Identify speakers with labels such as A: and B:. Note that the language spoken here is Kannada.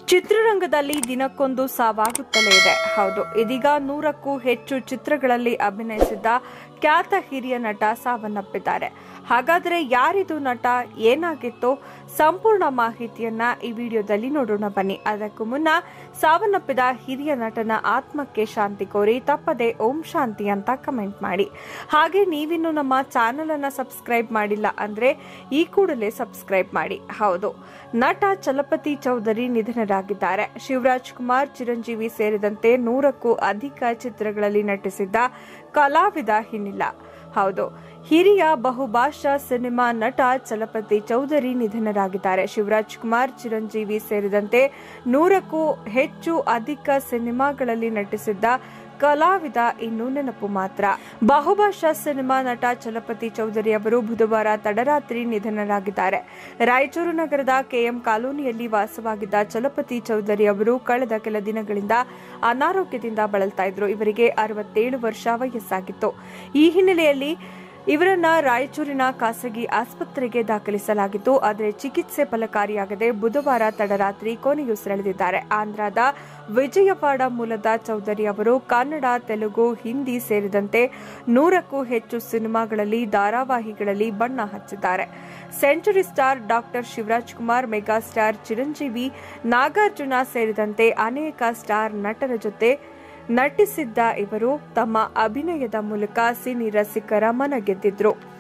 A: ಚಿತ್ರರಂಗದಲ್ಲಿ ದಿನಕ್ಕೊಂದು ಸಾವಾಗುತ್ತಲೇ ಇದೆ ಹೌದು ಇದೀಗ ನೂರಕ್ಕೂ ಹೆಚ್ಚು ಚಿತ್ರಗಳಲ್ಲಿ ಅಭಿನಯಿಸಿದ್ದ ಖ್ಯಾತ ಹಿರಿಯ ನಟ ಸಾವನ್ನಪ್ಪಿದ್ದಾರೆ ಹಾಗಾದರೆ ಯಾರಿದು ನಟ ಏನಾಗಿತ್ತು ಸಂಪೂರ್ಣ ಮಾಹಿತಿಯನ್ನ ಈ ವಿಡಿಯೋದಲ್ಲಿ ನೋಡೋಣ ಬನ್ನಿ ಅದಕ್ಕೂ ಮುನ್ನ ಸಾವನ್ನಪ್ಪಿದ ಹಿರಿಯ ನಟನ ಆತ್ಮಕ್ಕೆ ಶಾಂತಿ ಕೋರಿ ತಪ್ಪದೆ ಓಂ ಶಾಂತಿ ಅಂತ ಕಮೆಂಟ್ ಮಾಡಿ ಹಾಗೆ ನೀವಿನ್ನು ನಮ್ಮ ಚಾನೆಲ್ ಅನ್ನ ಸಬ್ಸ್ಕ್ರೈಬ್ ಮಾಡಿಲ್ಲ ಅಂದ್ರೆ ಈ ಕೂಡಲೇ ಸಬ್ಸ್ಕ್ರೈಬ್ ಮಾಡಿ ಹೌದು ನಟ ಚಲಪತಿ ಚೌಧರಿ ನಿಧನರಾಗಿದ್ದಾರೆ ಶಿವರಾಜ್ ಕುಮಾರ್ ಚಿರಂಜೀವಿ ಸೇರಿದಂತೆ ನೂರಕ್ಕೂ ಅಧಿಕ ಚಿತ್ರಗಳಲ್ಲಿ ನಟಿಸಿದ್ದ ಕಲಾವಿದ ಹಿನ್ನಿಲ್ಲ ಹೌದು ಹಿರಿಯ ಬಹುಭಾಷಾ ಸಿನಿಮಾ ನಟ ಚಲಪತಿ ಚೌಧರಿ ನಿಧನರಾಗಿದ್ದಾರೆ ಶಿವರಾಜ್ ಕುಮಾರ್ ಚಿರಂಜೀವಿ ಸೇರಿದಂತೆ ನೂರಕ್ಕೂ ಹೆಚ್ಚು ಅಧಿಕ ಸಿನಿಮಾಗಳಲ್ಲಿ ನಟಿಸಿದ್ದ ಕಲಾವಿದ ಇನ್ನು ನೆನಪು ಮಾತ್ರ ಬಹುಭಾಷಾ ಸಿನಿಮಾ ನಟ ಚಲಪತಿ ಚೌಧರಿ ಅವರು ಬುಧವಾರ ತಡರಾತ್ರಿ ನಿಧನರಾಗಿದ್ದಾರೆ ರಾಯಚೂರು ನಗರದ ಕೆಎಂ ಕಾಲೋನಿಯಲ್ಲಿ ವಾಸವಾಗಿದ್ದ ಚಲಪತಿ ಚೌಧರಿ ಅವರು ಕಳೆದ ಕೆಲ ದಿನಗಳಿಂದ ಅನಾರೋಗ್ಯದಿಂದ ಬಳಲ್ತಾ ಇದ್ರು ಇವರಿಗೆ ಅರವತ್ತೇಳು ವರ್ಷ ವಯಸ್ಸಾಗಿತ್ತು ಈ ಹಿನ್ನೆಲೆಯಲ್ಲಿ ಇವರನ್ನ ರಾಯಚೂರಿನ ಖಾಸಗಿ ಆಸ್ಪತ್ರೆಗೆ ದಾಖಲಿಸಲಾಗಿತ್ತು ಆದರೆ ಚಿಕಿತ್ಸೆ ಫಲಕಾರಿಯಾಗದೆ ಬುಧವಾರ ತಡರಾತ್ರಿ ಕೊನೆಯುಸಿರೆಳೆದಿದ್ದಾರೆ ಆಂಧ್ರದ ವಿಜಯವಾಡ ಮೂಲದ ಚೌಧರಿ ಅವರು ಕನ್ನಡ ತೆಲುಗು ಹಿಂದಿ ಸೇರಿದಂತೆ ನೂರಕ್ಕೂ ಹೆಚ್ಚು ಸಿನಿಮಾಗಳಲ್ಲಿ ಧಾರಾವಾಹಿಗಳಲ್ಲಿ ಬಣ್ಣ ಹಚ್ಚಿದ್ದಾರೆ century star doctor Shivaraj Kumar mega star Chiranjeevi Nagarjuna ಸೇರಿದಂತೆ ಅನೇಕ ಸ್ಟಾರ್ ನಟರ ಜೊತೆ ನಟಿಸಿದ್ದ ಇವರು ತಮ್ಮ ಅಭಿನಯದ ಮೂಲಕ ಸಿನಿ ರಸಿಕರ ಮನ ಗೆದ್ದಿದ್ರು